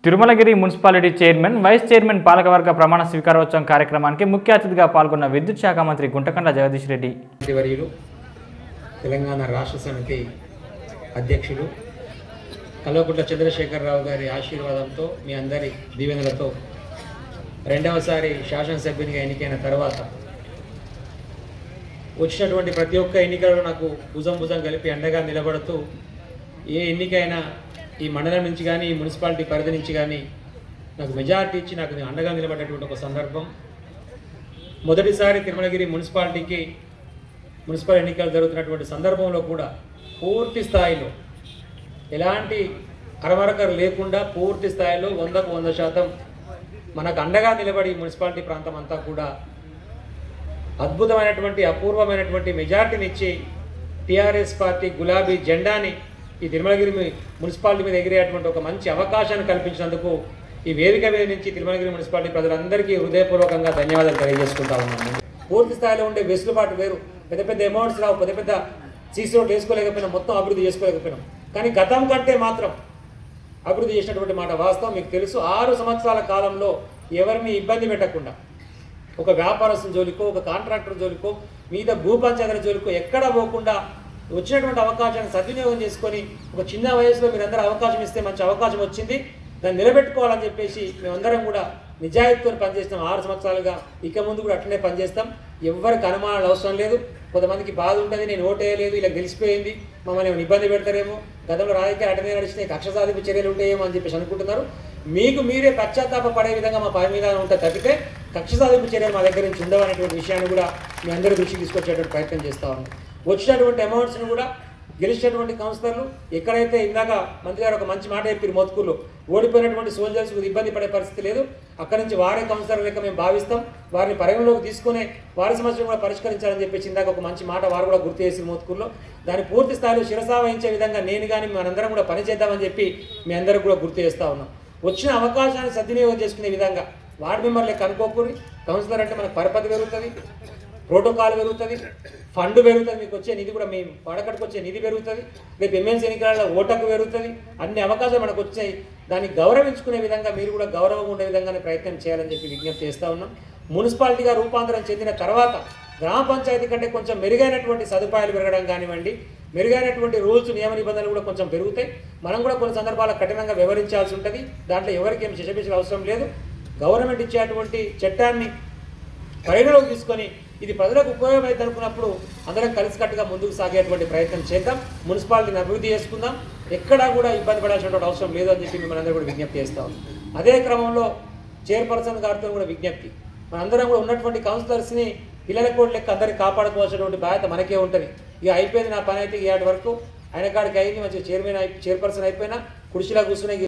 Tirumalagiri municipality chairman vice chairman పాలకవర్గ ప్రమాణ స్వీకారోత్సవం కార్యక్రమానికి ముఖ్య అతిథిగా పాల్గొన్న విద్యుత్ శాఖ మంత్రి గుంటకండ్ల జగదీష్ రెడ్డి మంత్రివర్యులు తెలంగాణ రాష్ట్ర సమితి అధ్యక్షులు కల్వకుంట్ల చంద్రశేఖరరావు గారి ఆశీర్వాదంతో మీ అందరి దీవెనలతో రెండవసారి శాసనసభ్యునిగా ఎన్నికైన తర్వాత వచ్చినటువంటి ప్రతి ఒక్క ఎన్నికలలో నాకు భుజం భుజం కలిపి అండగా నిలబడుతూ ఏ ఎన్నికైనా ఈ మండలం నుంచి కానీ ఈ మున్సిపాలిటీ పరిధి నుంచి కానీ నాకు మెజారిటీ ఇచ్చి నాకు అండగా నిలబడేటువంటి ఒక సందర్భం మొదటిసారి తిరుమలగిరి మున్సిపాలిటీకి మున్సిపల్ ఎన్నికలు జరుగుతున్నటువంటి సందర్భంలో కూడా పూర్తి స్థాయిలో ఎలాంటి అరమరకరు లేకుండా పూర్తి స్థాయిలో వందకు వంద శాతం మనకు అండగా నిలబడి ఈ మున్సిపాలిటీ ప్రాంతం అంతా కూడా అద్భుతమైనటువంటి అపూర్వమైనటువంటి మెజార్టీని ఇచ్చి టీఆర్ఎస్ పార్టీ గులాబీ జెండాని ఈ తిరుమలగిరి మీ- మున్సిపాలిటీ మీద ఎగిరేటువంటి ఒక మంచి అవకాశాన్ని కల్పించినందుకు ఈ వేదిక మీద నుంచి తిరుమలగిరి మున్సిపాలిటీ ప్రజలందరికీ హృదయపూర్వకంగా ధన్యవాదాలు తెలియజేసుకుంటా ఉన్నాను పూర్తి స్థాయిలో ఉండే వెసులుబాటు వేరు పెద్ద పెద్ద అమౌంట్స్ రావు పెద్ద పెద్ద సీసీ రోడ్లు వేసుకోలేకపోయినాం మొత్తం అభివృద్ధి చేసుకోలేకపోయినాం కానీ గతం కంటే మాత్రం అభివృద్ధి చేసినటువంటి మాట వాస్తవం మీకు తెలుసు ఆరు సంవత్సరాల కాలంలో ఎవరిని ఇబ్బంది పెట్టకుండా ఒక వ్యాపారస్తుల జోలికో ఒక కాంట్రాక్టర్ జోలికో మీద భూపంచాయతీల జోలికో ఎక్కడ పోకుండా వచ్చినటువంటి అవకాశాన్ని సద్వినియోగం చేసుకొని ఒక చిన్న వయసులో మీరందరూ అవకాశం ఇస్తే మంచి అవకాశం వచ్చింది దాన్ని నిలబెట్టుకోవాలని చెప్పేసి మేమందరం కూడా నిజాయితీతో పనిచేస్తాం ఆరు సంవత్సరాలుగా ఇక ముందు కూడా అట్లనే పనిచేస్తాం ఎవరికి అనుమానాలు అవసరం లేదు కొంతమందికి బాధ ఉంటుంది నేను ఓటేయలేదు ఇలా గెలిచిపోయింది మమ్మల్ని ఏమైనా ఇబ్బంది పెడతారేమో గతంలో రాజకీయ అటనే నడిచిన కక్ష సాధింపు చర్యలు ఉంటాయేమో అని చెప్పేసి అనుకుంటున్నారు మీకు మీరే పశ్చాత్తాప పడే విధంగా మా పని మీద ఉంటే తప్పితే కక్ష సాధింపు చర్యలు మా దగ్గర నుంచి ఉండవనేటువంటి విషయాన్ని కూడా మీ అందరి దృష్టికి తీసుకొచ్చేటువంటి ప్రయత్నం చేస్తా ఉన్నాం వచ్చినటువంటి అమౌంట్స్ని కూడా గెలిచినటువంటి కౌన్సిలర్లు ఎక్కడైతే ఇందాక మంత్రి గారు ఒక మంచి మాట చెప్పారు మోత్కూరులో ఓడిపోయినటువంటి సోల్జర్స్ ఇబ్బంది పడే పరిస్థితి లేదు అక్కడి నుంచి వారే కౌన్సిలర్ లెక్క మేము భావిస్తాం వారిని పరిగణలోకి తీసుకునే వారి సమస్యను కూడా పరిష్కరించాలని చెప్పేసి ఇందాక ఒక మంచి మాట వారు కూడా గుర్తు చేసి మోత్కూరులో దాన్ని పూర్తి స్థాయిలో శిరసా వహించే విధంగా నేను కానీ మనందరం కూడా పనిచేద్దామని చెప్పి మీ అందరికి కూడా గుర్తు చేస్తా ఉన్నాం వచ్చిన అవకాశాన్ని సద్వినియోగం చేసుకునే విధంగా వార్డు మెంబర్ లెక్క అనుకోకూరి కౌన్సిలర్ అంటే మనకు పరపతి పెరుగుతుంది ప్రోటోకాల్ పెరుగుతుంది ఫండ్ పెరుగుతుంది మీకు వచ్చే నిధి కూడా మీ వాడకట్టుకు వచ్చే నిధి పెరుగుతుంది రేపు ఎమ్మెల్సీ ఎన్నికలలో ఓటకు పెరుగుతుంది అన్ని అవకాశాలు మనకు వచ్చాయి దాన్ని గౌరవించుకునే విధంగా మీరు కూడా గౌరవం ఉండే విధంగానే ప్రయత్నం చేయాలని చెప్పి విజ్ఞప్తి చేస్తా ఉన్నాం మున్సిపాలిటీగా రూపాంతరం చెందిన తర్వాత గ్రామ పంచాయతీ కంటే కొంచెం మెరుగైనటువంటి సదుపాయాలు పెరగడం కానివ్వండి మెరుగైనటువంటి రూల్స్ నియమ నిబంధనలు కూడా కొంచెం పెరుగుతాయి మనం కూడా కొన్ని సందర్భాల్లో కఠినంగా వ్యవహరించాల్సి ఉంటుంది దాంట్లో ఎవరికి ఏం శిశపిచ్చల అవసరం లేదు గవర్నమెంట్ ఇచ్చేటువంటి చట్టాన్ని పరిగణలోకి తీసుకొని ఇది ప్రజలకు ఉపయోగమైంది అనుకున్నప్పుడు అందరం కలిసికట్టుగా ముందుకు సాగేటువంటి ప్రయత్నం చేద్దాం మున్సిపాలిటీని అభివృద్ధి చేసుకుందాం ఎక్కడా కూడా ఇబ్బంది పడాల్సినటువంటి అవసరం లేదు అని చెప్పి మిమ్మల్ని అందరూ కూడా విజ్ఞప్తి చేస్తాం అదే క్రమంలో చైర్పర్సన్ గారితో కూడా విజ్ఞప్తి మనందరం కూడా ఉన్నటువంటి కౌన్సిలర్స్ని పిల్లల కోడ్ లెక్క అందరికీ కాపాడుకోవాల్సినటువంటి బాధ్యత మనకే ఉంటుంది ఇక అయిపోయింది నా పని అయితే ఏడు వరకు ఆయన కాడికి అయింది మంచి చైర్మన్ అయి చైర్పర్సన్ అయిపోయినా కుర్చీలో కూర్చునే